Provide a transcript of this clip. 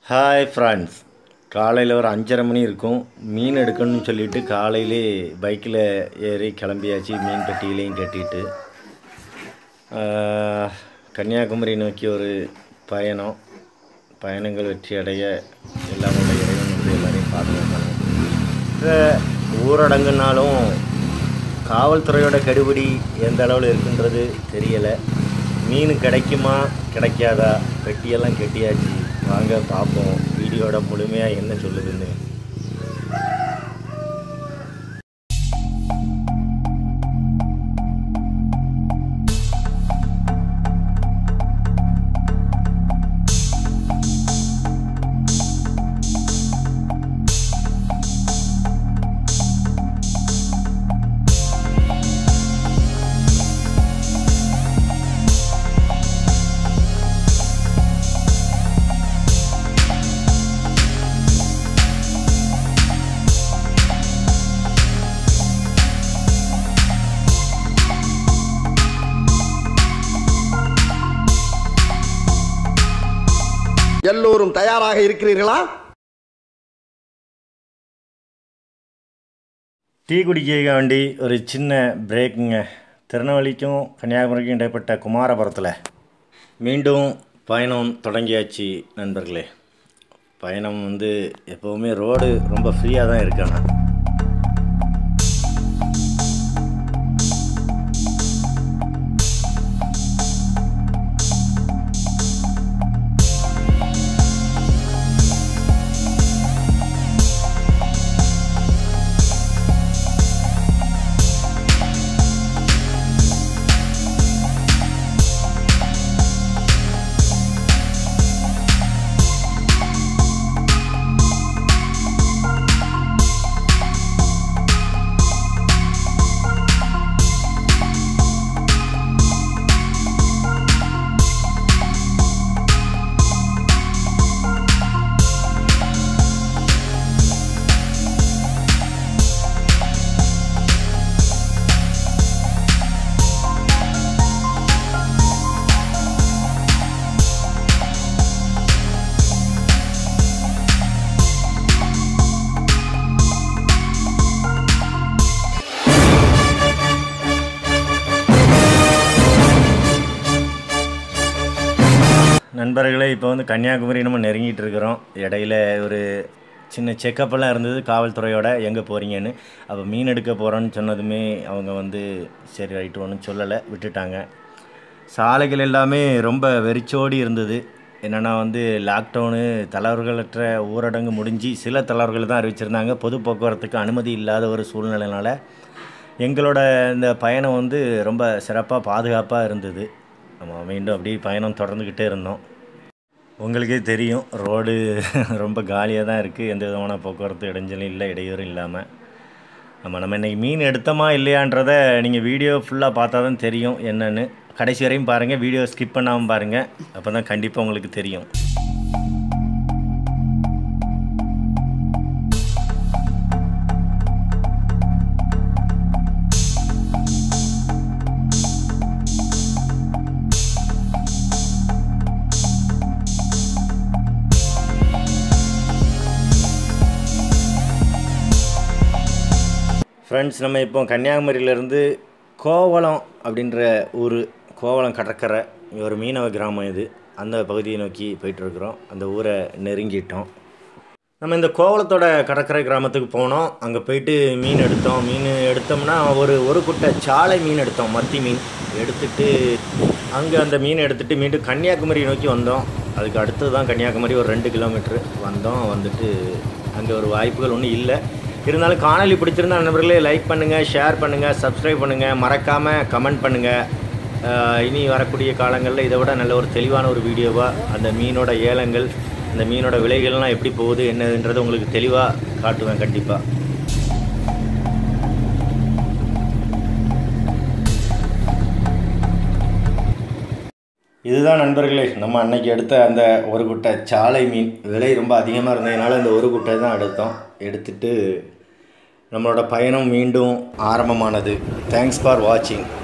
hi friends காலையில் ஒரு அஞ்சரை மணி இருக்கும் மீன் எடுக்கணும்னு சொல்லிட்டு காலையிலே பைக்கில் ஏறி கிளம்பியாச்சு மீன் பெட்டியிலையும் கட்டிட்டு ஆஹ், கன்னியாகுமரி நோக்கி ஒரு பயணம் பயணங்கள் வெற்றி அடைய எல்லாம் உள்ள இறைவன் வந்து எல்லாரையும் பாதுகாக்கணும் இந்த ஊரடங்குனாலும் காவல்துறையோட கெடுபிடி எந்த அளவில் இருக்குன்றது தெரியலை மீன் கிடைக்குமா கிடைக்காதா பெட்டியெல்லாம் கெட்டியாச்சு வாங்க பார்ப்போம் வீடியோட முழுமையாக என்ன சொல்லுதுன்னு எல்லோரும் தயாராக இருக்கிறீர்களா டீ குடிக்க வேண்டி ஒரு சின்ன பிரேக்குங்க திருநெல்வேலிக்கும் கன்னியாகுமரிக்கும் இடைப்பட்ட குமாரபுரத்தில் மீண்டும் பயணம் தொடங்கியாச்சு நண்பர்களே பயணம் வந்து எப்போவுமே ரோடு ரொம்ப ஃப்ரீயாக தான் இருக்காண்ணா நண்பர்களே இப்போ வந்து கன்னியாகுமரி நம்ம நெருங்கிட்டு இருக்கிறோம் இடையில ஒரு சின்ன செக்கப்பெல்லாம் இருந்தது காவல்துறையோட எங்கே போகிறீங்கன்னு அப்போ மீன் எடுக்க போகிறோன்னு சொன்னதுமே அவங்க வந்து சரி ரைட்டு ஒன்றும் சொல்லலை விட்டுட்டாங்க சாலைகள் எல்லாமே ரொம்ப வெறிச்சோடி இருந்தது என்னென்னா வந்து லாக்டவுனு தளர்வுகளற்ற ஊரடங்கு முடிஞ்சு சில தளர்வுகள் தான் அறிவிச்சிருந்தாங்க பொது போக்குவரத்துக்கு அனுமதி இல்லாத ஒரு சூழ்நிலைனால எங்களோட இந்த பயணம் வந்து ரொம்ப சிறப்பாக பாதுகாப்பாக இருந்தது நம்ம மீண்டும் அப்படியே பயணம் தொடர்ந்துக்கிட்டே இருந்தோம் உங்களுக்கே தெரியும் ரோடு ரொம்ப காலியாக தான் இருக்குது எந்த விதமான போக்குவரத்து இடைஞ்சலும் இல்லை இடையூறும் இல்லாமல் நம்ம நம்ம இன்றைக்கி மீன் எடுத்தோமா இல்லையான்றதை நீங்கள் வீடியோ ஃபுல்லாக பார்த்தா தான் தெரியும் என்னென்னு கடைசி வரையும் பாருங்கள் வீடியோ ஸ்கிப் பண்ணாமல் பாருங்கள் அப்போ தான் கண்டிப்பாக உங்களுக்கு தெரியும் ஃப்ரெண்ட்ஸ் நம்ம இப்போ கன்னியாகுமரியிலேருந்து கோவளம் அப்படின்ற ஊர் கோவளம் கடற்கரை இங்க ஒரு மீனவ கிராமம் இது அந்த பகுதியை நோக்கி போயிட்டுருக்குறோம் அந்த ஊரை நெருங்கிட்டோம் நம்ம இந்த கோவளத்தோட கடற்கரை கிராமத்துக்கு போனோம் அங்கே போயிட்டு மீன் எடுத்தோம் மீன் எடுத்தோம்னா ஒரு ஒரு குட்டை சாலை மீன் எடுத்தோம் மத்தி மீன் எடுத்துட்டு அங்கே அந்த மீன் எடுத்துட்டு மீண்டும் கன்னியாகுமரி நோக்கி வந்தோம் அதுக்கு அடுத்தது தான் கன்னியாகுமரி ஒரு ரெண்டு கிலோமீட்ரு வந்தோம் வந்துட்டு அங்கே ஒரு வாய்ப்புகள் ஒன்றும் இல்லை இருந்தாலும் காணொலி பிடிச்சிருந்தா நண்பர்களே லைக் பண்ணுங்கள் ஷேர் பண்ணுங்கள் சப்ஸ்கிரைப் பண்ணுங்கள் மறக்காமல் கமெண்ட் பண்ணுங்கள் ஆஹ் இனி வரக்கூடிய காலங்களில் இதை விட நல்ல ஒரு தெளிவான ஒரு வீடியோவாக அந்த மீனோட ஏலங்கள் அந்த மீனோட விலைகள்லாம் எப்படி போகுது என்னதுன்றது உங்களுக்கு தெளிவாக காட்டுவேன் கண்டிப்பாக இதுதான் நண்பர்களே நம்ம அன்னைக்கு எடுத்த அந்த ஒரு குட்டை சாலை மீன் விலை ரொம்ப அதிகமாக இருந்ததுனால இந்த ஒரு குட்டை தான் எடுத்தோம் எடுத்துட்டு நம்மளோட பயணம் மீண்டும் ஆரம்பமானது தேங்க்ஸ் ஃபார் வாட்சிங்